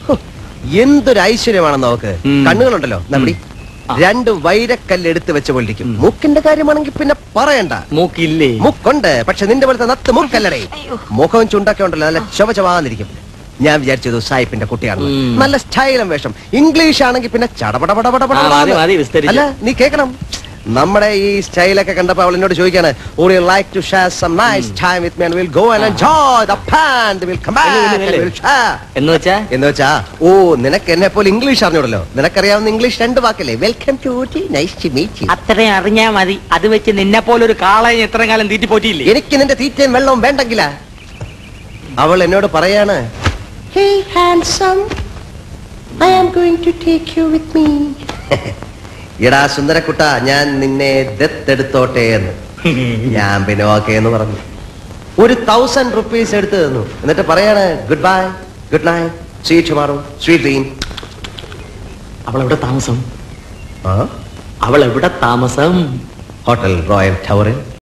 ഹോ, എന്തൊരു ഐശ്വര്യമാണെന്ന് നോക്ക് ഉം. കണ്ണുകളുണ്ടല്ലോ നമ്മടി രണ്ട് വൈരക്കല്ല് എടുത്ത് വെച്ച പോലിരിക്കും മൂക്കിന്റെ കാര്യമാണെങ്കിൽ പിന്നെ പറയണ്ട മൂക്കില്ലേ മുക്കുണ്ട് പക്ഷെ നിന്റെ പോലത്തെ നത്ത് മുക്കല്ലടേ മുഖവും ചുണ്ടൊക്കെ ഉണ്ടല്ലോ നല്ല ചൊവ ചൊവാന്നിരിക്കും ഞാൻ വിചാരിച്ചത് സായിപ്പിന്റെ കുട്ടിയാണ് ഉം. നല്ല സ്റ്റൈലും വേഷം ഇംഗ്ലീഷ് ആണെങ്കിൽ പിന്നെ ചടപടപടപടപട ആ, മതി, മതി, വിസ്തരിച്ച്. അല്ല നീ കേക്കണം നമ്മുടെ ഈ സ്റ്റൈലൊക്കെ കണ്ടപ്പോ അവൾ എന്നോട് ചോദിക്കാണ് would you like to share some nice time with me and we'll go and enjoy the band we'll come back ഇല്ല, ഇല്ല, and ഇല്ല. we'll share എന്ന് വെച്ചാ എന്ന് വെച്ചാ ഓ നിനക്ക് എന്നെ പോലെ ഇംഗ്ലീഷ് അറിഞ്ഞൂടല്ലോ നിനക്കറിയാവുന്ന ഇംഗ്ലീഷ് രണ്ട് വാക്കല്ലേ welcome to nice to meet you അത്രയും അറിഞ്ഞാ മതി അത് വെച്ച് നിന്നെ പോലൊരു കാളയെ എത്ര കാലം തീറ്റി പോറ്റിയില്ലേ എനിക്ക് നിന്റെ തീറ്റയും വെള്ളവും വേണ്ടെങ്കില അവൾ എന്നോട് പറയാണ് Hey handsome, I am going to take you with me. എടാ സുന്ദരക്കുട്ട ഞാൻ നിന്നെ ദത്തെടുത്തോട്ടെ എന്ന് ഞാൻ പിന്നെ ഓക്കെ എന്ന് പറഞ്ഞു ഒരു തൗസൻഡ് റുപ്പീസ് എടുത്തു തന്നു എന്നിട്ട് പറയാണ് goodbye good night sweet tomorrow sweet dream അവൾ എവിടെ താമസം അവൾ എവിടെ താമസം ഹോട്ടൽ റോയൽ ടവറിൽ